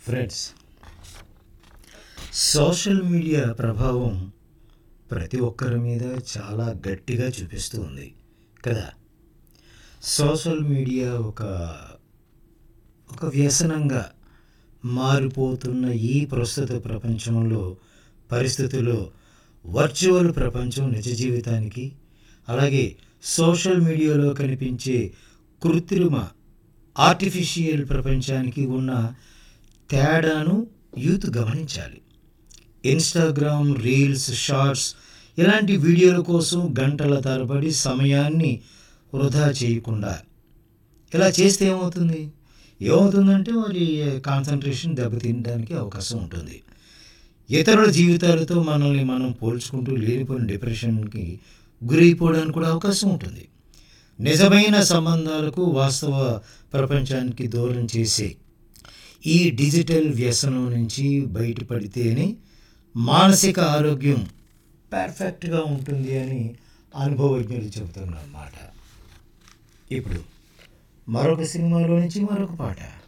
friends social media ప్రభావం ప్రతి ఒక్కరి మీద చాలా గట్టిగా చూపిస్తూ ఉంది కదా సోషల్ మీడియా ఒక ఒక వ్యసనంగా మారిపోతున్న ఈ ప్రస్తుత ప్రపంచంలో పరిస్థితుల్లో వర్చువల్ ప్రపంచం నిజ జీవితానికి అలాగే సోషల్ మీడియాలో కనిపించే కృత్రిమ ఆర్టిఫిషియల్ ప్రపంచానికి ఉన్న తేడాను యూత్ గమనించాలి ఇన్స్టాగ్రామ్ రీల్స్ షార్ట్స్ ఇలాంటి వీడియోల కోసం గంటల తరబడి సమయాన్ని వృధా చేయకుండా ఇలా చేస్తే ఏమవుతుంది ఏమవుతుందంటే వారి కాన్సన్ట్రేషన్ దెబ్బతినడానికి అవకాశం ఉంటుంది ఇతరుల జీవితాలతో మనల్ని మనం పోల్చుకుంటూ లేనిపోయిన డిప్రెషన్కి గురైపోవడానికి కూడా అవకాశం ఉంటుంది నిజమైన సంబంధాలకు వాస్తవ ప్రపంచానికి దూరం చేసే ఈ డిజిటల్ వ్యసనం నుంచి బయటపడితేనే మానసిక ఆరోగ్యం పర్ఫెక్ట్గా ఉంటుంది అని అనుభవజ్ఞులు చెబుతున్నమాట ఇప్పుడు మరొక సినిమాలో నుంచి మరొక పాట